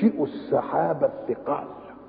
وينشئ السحاب الثقال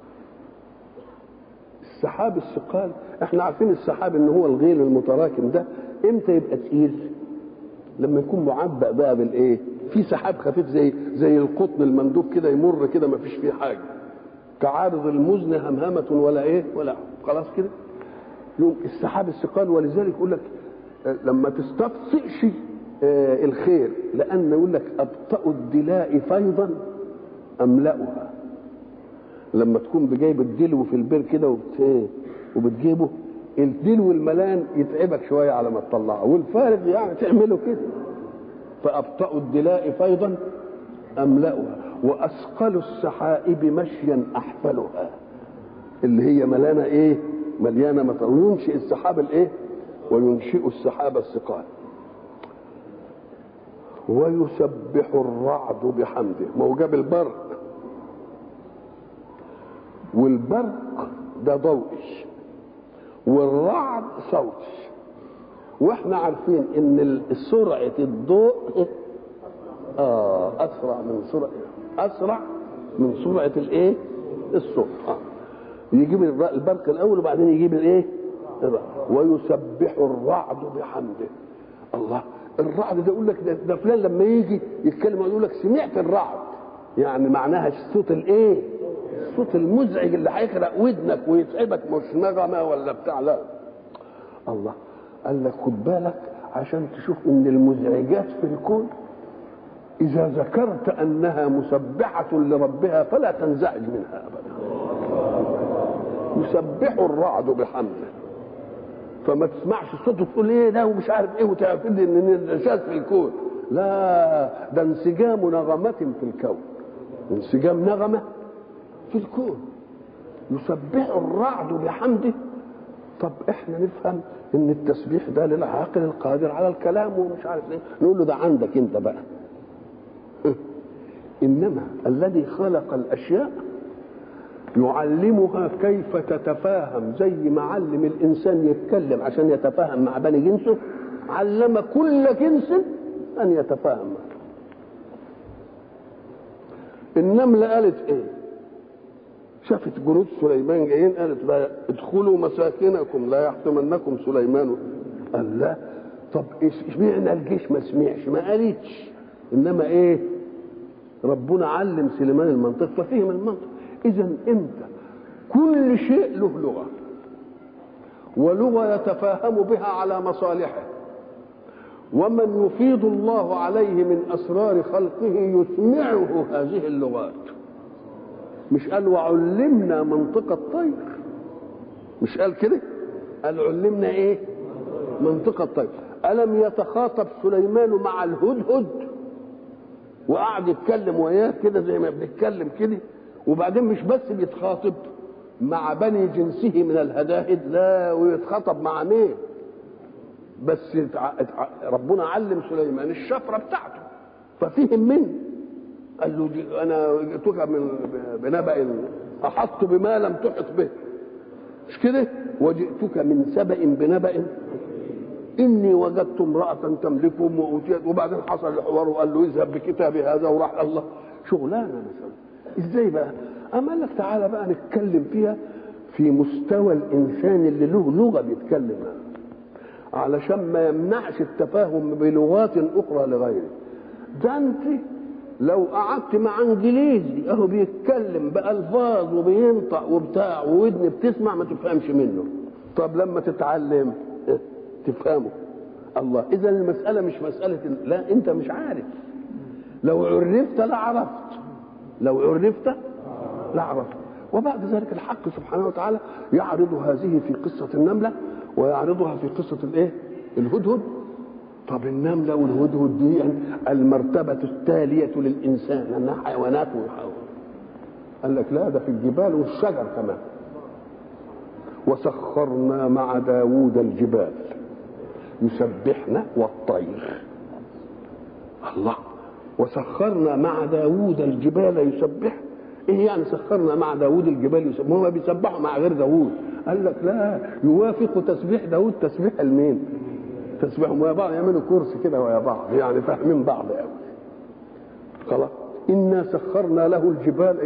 السحاب الثقال احنا عارفين السحاب ان هو الغيل المتراكم ده امتى يبقى تقيل لما يكون معبأ بقى بالايه في سحاب خفيف زي زي القطن المندوب كده يمر كده ما فيش فيه حاجه كعارض المزن همهمة ولا ايه ولا خلاص كده يوم السحاب الثقال ولذلك يقول لك لما تستبطئش آه الخير لان يقول لك ابطأ الدلاء فيضا املأها لما تكون بجايب الدلو في البير كده وبت... وبتجيبه الدلو الملان يتعبك شويه على ما تطلعه والفارغ يعني تعمله كده فابطأ الدلاء فيضا املأها واثقل السحائب مشيا احفلها اللي هي ملانه ايه مليانه مطر وينشئ السحاب الايه وينشئ السحاب الثقال ويسبح الرعد بحمده ما هو جاب البرق والبرق ده ضوئي والرعد صوتي واحنا عارفين ان سرعه الضوء آه اسرع من سرعه اسرع من سرعه الايه الصوت آه. يجيب البرق الاول وبعدين يجيب الايه ويسبح الرعد بحمده الله الرعد ده يقول لك ده, ده فلان لما يجي يتكلم يقول لك سمعت الرعد يعني معناها الصوت الايه الصوت المزعج اللي هيخرق ودنك ويتعبك مش نغمه ولا بتاع لا الله قال لك خد بالك عشان تشوف ان المزعجات في الكون اذا ذكرت انها مسبحه لربها فلا تنزعج منها ابدا يسبح الرعد بحمده فما تسمعش صوته تقول ايه ده ومش عارف ايه وتعرف ان النشاز في الكون لا ده انسجام نغمة في الكون انسجام نغمة في الكون يسبح الرعد بحمده طب احنا نفهم ان التسبيح ده للعاقل القادر على الكلام ومش عارف ايه نقول له ده عندك انت بقى انما الذي خلق الاشياء يعلمها كيف تتفاهم زي ما علم الانسان يتكلم عشان يتفاهم مع بني جنسه علم كل جنس ان يتفاهم معه النملة قالت ايه شافت جنود سليمان جايين قالت لا ادخلوا مساكنكم لا يحطمنكم سليمان قال لا طب اشمعنى الجيش ما سمعش ما قالتش انما ايه ربنا علم سليمان المنطق ففهم المنطق اذا انت كل شيء له لغه ولغه يتفاهم بها على مصالحه ومن يفيض الله عليه من اسرار خلقه يسمعه هذه اللغات مش قال وعلمنا منطق الطير مش قال كده قال علمنا ايه منطق الطير الم يتخاطب سليمان مع الهدهد وقعد يتكلم وياه كده زي ما بنتكلم كده وبعدين مش بس بيتخاطب مع بني جنسه من الهداهد لا ويتخاطب مع مين بس ربنا علم سليمان الشفره بتاعته ففهم منه قال له دي انا جئتك من بنبأ احط بما لم تحط به مش كده وجئتك من سبأ بنبأ اني وجدت امرأة تملكهم وأوتيت وبعدين حصل الحوار وقال له اذهب بكتابي هذا وراح الله شغلانه مثلا ازاي بقى؟ أما قال لك تعالى بقى نتكلم فيها في مستوى الإنسان اللي له لغة بيتكلم علشان ما يمنعش التفاهم بلغات أخرى لغيره ده أنت لو قعدت مع انجليزي اهو بيتكلم بالفاظ وبينطق وبتاع وودن بتسمع ما تفهمش منه طب لما تتعلم تفهمه الله اذا المساله مش مساله لا انت مش عارف لو عرفت لعرفت لو عرفت لعرفت وبعد ذلك الحق سبحانه وتعالى يعرض هذه في قصة النملة ويعرضها في قصة الايه الهدهد طب النملة والهدهد دي المرتبة التالية للإنسان أنها حيوانات وحيوان قال لك لا ده في الجبال والشجر كمان وسخرنا مع داوود الجبال يسبحنا والطير الله وسخرنا مع داوود الجبال يسبح ايه يعني سخرنا مع داوود الجبال يسبح هم بيسبحوا مع غير داوود قال لك لا يوافق تسبيح داوود تسبيح المين تسبيحهم ويا بعض يعملوا كرسي كده ويا بعض يعني فاهمين بعض قوي خلاص انا سخرنا له الجبال